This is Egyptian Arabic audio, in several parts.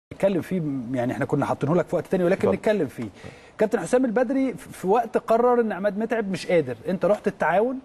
نتكلم فيه يعني احنا كنا حاطينه لك في وقت تاني ولكن اتفضل. نتكلم فيه كابتن حسام البدري في في وقت قرر ان عماد متعب مش قادر انت رحت التعاون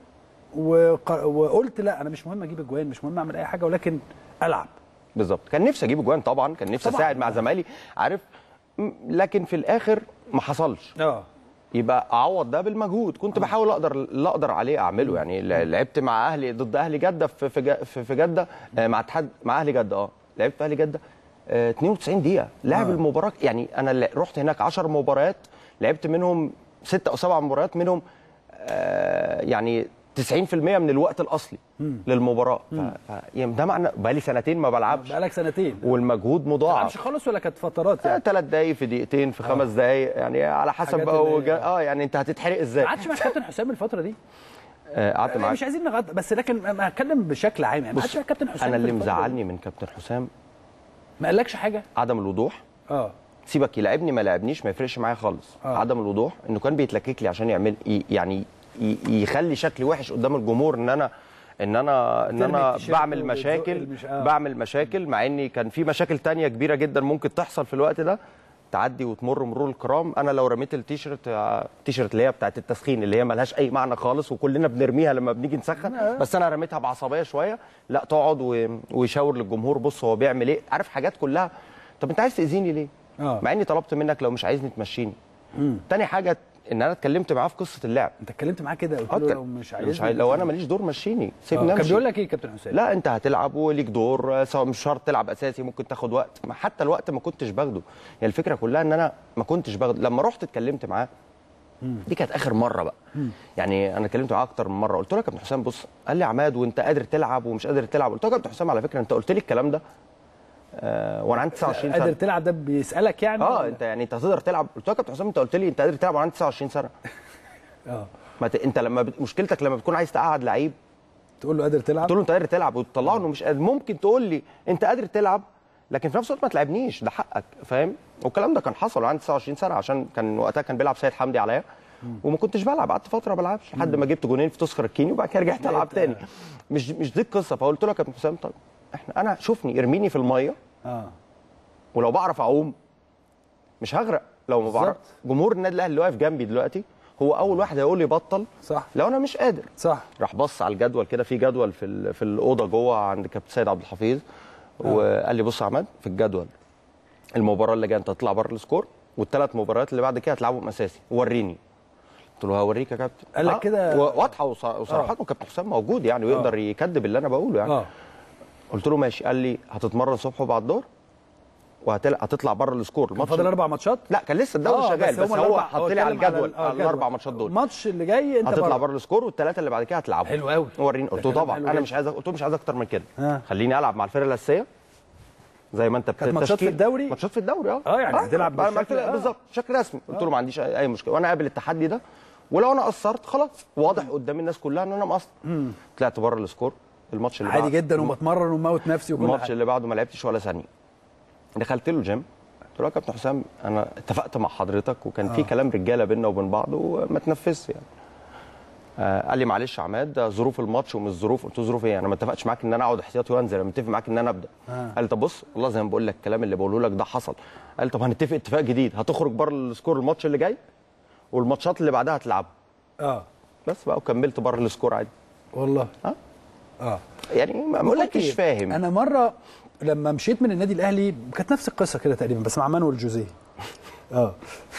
وق- وقلت لا انا مش مهم اجيب اجوان مش مهم اعمل اي حاجه ولكن العب بالظبط كان نفسي اجيب اجوان طبعا كان نفسي طبعاً. اساعد مع زمايلي عارف م- لكن في الاخر ما حصلش اه يبقى اعوض ده بالمجهود كنت بحاول اقدر اللي اقدر عليه اعمله يعني ل- لعبت مع اهلي ضد اهلي جده في في ج- في في جده آه، مع اتحاد مع اهلي جده اه لعبت في اهلي جده آه، 92 دقيقه لعب آه. المباراه يعني انا ل- رحت هناك 10 مباريات لعبت منهم ستة او سبع مباريات منهم آه، يعني 90% من الوقت الاصلي للمباراه ف... ف... يعني ده معنى بقالي سنتين ما بلعبش بقالك سنتين والمجهود ما مضاعف بتلعبش خالص ولا كانت فترات يعني ثلاث دقايق في دقيقتين في خمس دقايق يعني على حسب حاجات بقى اللي هي- وجا... اه يعني انت هتتحرق ازاي ما قعدتش مع كابتن حسام الفتره دي آه، قعدت معاك مش عايزين نغط بس لكن ما هتكلم بشكل عام يعني ما قعدتش مع كابتن حسام انا في اللي الفترة دي. مزعلني من كابتن حسام ما قالكش حاجه عدم الوضوح اه سيبك يلعبني ما لعبنيش ما يفرقش معايا خالص آه. عدم الوضوح انه كان بيتلكك لي عشان يعمل ي- يعني ي- يخلي شكلي وحش قدام الجمهور ان انا ان انا ان ترمي انا التيشيرت بعمل وتزق مشاكل المش- آه. بعمل مشاكل مع اني كان في مشاكل تانية كبيره جدا ممكن تحصل في الوقت ده تعدي وتمر مرور الكرام انا لو رميت التيشيرت آه، التيشيرت اللي هي بتاعت التسخين اللي هي ملهاش اي معنى خالص وكلنا بنرميها لما بنيجي نسخن بس انا رميتها بعصبيه شويه لا تقعد و- ويشاور للجمهور بص هو بيعمل ايه عارف حاجات كلها طب انت عايز تاذيني ليه اه مع اني طلبت منك لو مش عايزني تمشيني تاني حاجه ان انا اتكلمت معاه في قصه اللعب انت اتكلمت معاه كده قلت آه، له اتكلم- لو مش مش عايز عايز لو انا ماليش دور مشيني سيبني كان امشي بيقول لك ايه كابتن حسام لا انت هتلعب وليك دور سواء مش شرط تلعب اساسي ممكن تاخد وقت ما حتى الوقت ما كنتش باخده يعني الفكره كلها ان انا ما كنتش باخده لما رحت اتكلمت معاه دي كانت اخر مره بقى يعني انا اتكلمت معاه اكتر من مره قلت له يا كابتن حسام بص قال لي عماد وانت قادر تلعب ومش قادر تلعب قلت له يا كابتن حسام على فكره انت قلت لي الكلام ده آه وانا عندي 29 قادر سنه تلعب ده بيسالك يعني اه ولا؟ انت يعني انت هتقدر تلعب قلت له يا كابتن حسام انت قلت لي انت قادر تلعب وانا عندي 29 سنه اه ما ت... انت لما بت... مشكلتك لما بتكون عايز تقعد لعيب تقول له قادر تلعب تقول له انت قادر تلعب وتطلعه انه مش قادر ممكن تقول لي انت قادر تلعب لكن في نفس الوقت ما تلعبنيش ده حقك فاهم والكلام ده كان حصل وانا عندي 29 سنه عشان كان وقتها كان بيلعب سيد حمدي عليا وما كنتش بلعب قعدت فتره ما بلعبش لحد ما جبت جونين في تسخر الكيني وبعد كده رجعت العب لعبت، تاني مش مش دي القصه فقلت له يا كابتن حسام طب احنا انا شوفني ارميني في الميه اه ولو بعرف اعوم مش هغرق لو ما بعرف بالظبط. جمهور النادي الاهلي اللي واقف جنبي دلوقتي هو اول واحد هيقول لي بطل صح لو انا مش قادر صح راح بص على الجدول كده في جدول في ال- في الاوضه جوه عند كابتن سيد عبد الحفيظ وقال لي بص يا عماد في الجدول المباراه اللي جايه انت هتطلع بره السكور والثلاث مباريات اللي بعد كده هتلعبهم اساسي وريني قلت له هوريك يا كابتن قال لك آه، كده- و- واضحه وص- وصراحه وكابتن حسام موجود يعني ويقدر يكذب اللي انا بقوله يعني اه قلت له ماشي قال لي هتتمرن الصبح وبعد الظهر وهتطلع بره السكور الماتش فاضل اربع ماتشات لا كان لسه الدوري آه، شغال بس, هما هو الأربع- حط لي على اتكلم الجدول آه، على الاربع ماتشات دول الماتش اللي جاي انت هتطلع بره. بره السكور والثلاثه اللي بعد كده هتلعبهم حلو قوي وريني ده قلت له كلام طبعا حلو انا جدا. مش عايز قلت له مش عايز اكتر من كده آه. خليني العب مع الفرقه الاساسيه زي ما انت كانت ماتشات في التشكيل. الدوري؟ ماتشات في الدوري اه آه، يعني هتلعب مع- مع بالشكل- الفرقة آه. بالظبط بشكل رسمي قلت له ما عنديش اي أي مشكله وانا قابل التحدي ده ولو انا قصرت خلاص واضح قدام الناس كلها ان انا مقصر طلعت بره السكور الماتش اللي عادي بعد- جدا وبتمرن وموت نفسي وكل الماتش حاجه اللي بعده ما لعبتش ولا ثانيه دخلت له الجيم قلت له يا كابتن حسام انا اتفقت مع حضرتك وكان في كلام رجاله بيننا وبين بعض وما تنفذش يعني آه قال لي معلش يا عماد ده ظروف الماتش ومش ظروف قلت له ظروف ايه انا ما اتفقتش معاك ان انا اقعد احتياطي وانزل انا متفق معاك ان انا ابدا آه. قال لي طب بص والله زي ما بقول لك الكلام اللي بقوله لك ده حصل قال لي طب هنتفق اتفاق جديد هتخرج بره السكور الماتش اللي جاي والماتشات اللي بعدها هتلعبها اه بس بقى وكملت بره السكور عادي والله آه. اه يعني ما ما بقول لك كنتش إيه، فاهم انا مره لما مشيت من النادي الاهلي كانت نفس القصه كده تقريبا بس مع مانويل جوزيه اه